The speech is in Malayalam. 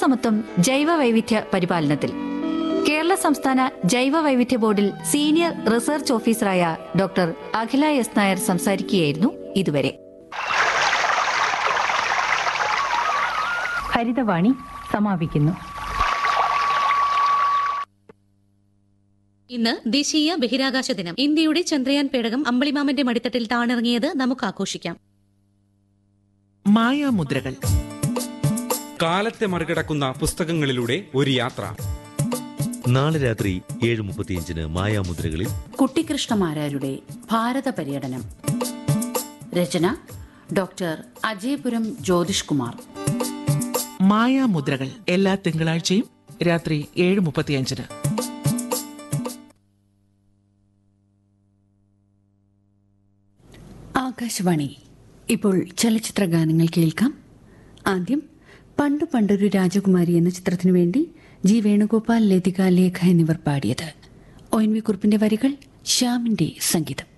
ലിംഗസമത്വം ജൈവ വൈവിധ്യ പരിപാലനത്തിൽ കേരള സംസ്ഥാന ജൈവ വൈവിധ്യ ബോർഡിൽ സീനിയർ റിസർച്ച് ഓഫീസറായ ഡോക്ടർ അഖില എസ് നായർ സംസാരിക്കുകയായിരുന്നു ഇതുവരെ ഹരിതവാണി സമാപിക്കുന്നു ഇന്ന് ദേശീയ ബഹിരാകാശ ദിനം ഇന്ത്യയുടെ ചന്ദ്രയാൻ പേടകം അമ്പളിമാമന്റെ മടിത്തട്ടിൽ താണിറങ്ങിയത് നമുക്ക് ആഘോഷിക്കാം മായാമുദ്രകൾ കാലത്തെ മറികടക്കുന്ന പുസ്തകങ്ങളിലൂടെ ഒരു യാത്ര നാളെ രാത്രി ഏഴ് മുപ്പത്തിയഞ്ചിന് മായാമുദ്രകളിൽ കുട്ടിക്കൃഷ്ണമാരാരുടെ ഭാരത പര്യടനം രചന ഡോക്ടർ അജയപുരം ജ്യോതിഷ് കുമാർ മായാമുദ്രകൾ എല്ലാ തിങ്കളാഴ്ചയും രാത്രി ഏഴ് മുപ്പത്തിയഞ്ചിന് ആകാശവാണി ഇപ്പോൾ ചലച്ചിത്ര ഗാനങ്ങൾ കേൾക്കാം ആദ്യം പണ്ടു പണ്ടൊരു രാജകുമാരി എന്ന ചിത്രത്തിനു വേണ്ടി ജി വേണുഗോപാൽ ലതിക ലേഖ എന്നിവർ പാടിയത് ഒ എൻ വി കുറിപ്പിന്റെ വരികൾ ശ്യാമിന്റെ സംഗീതം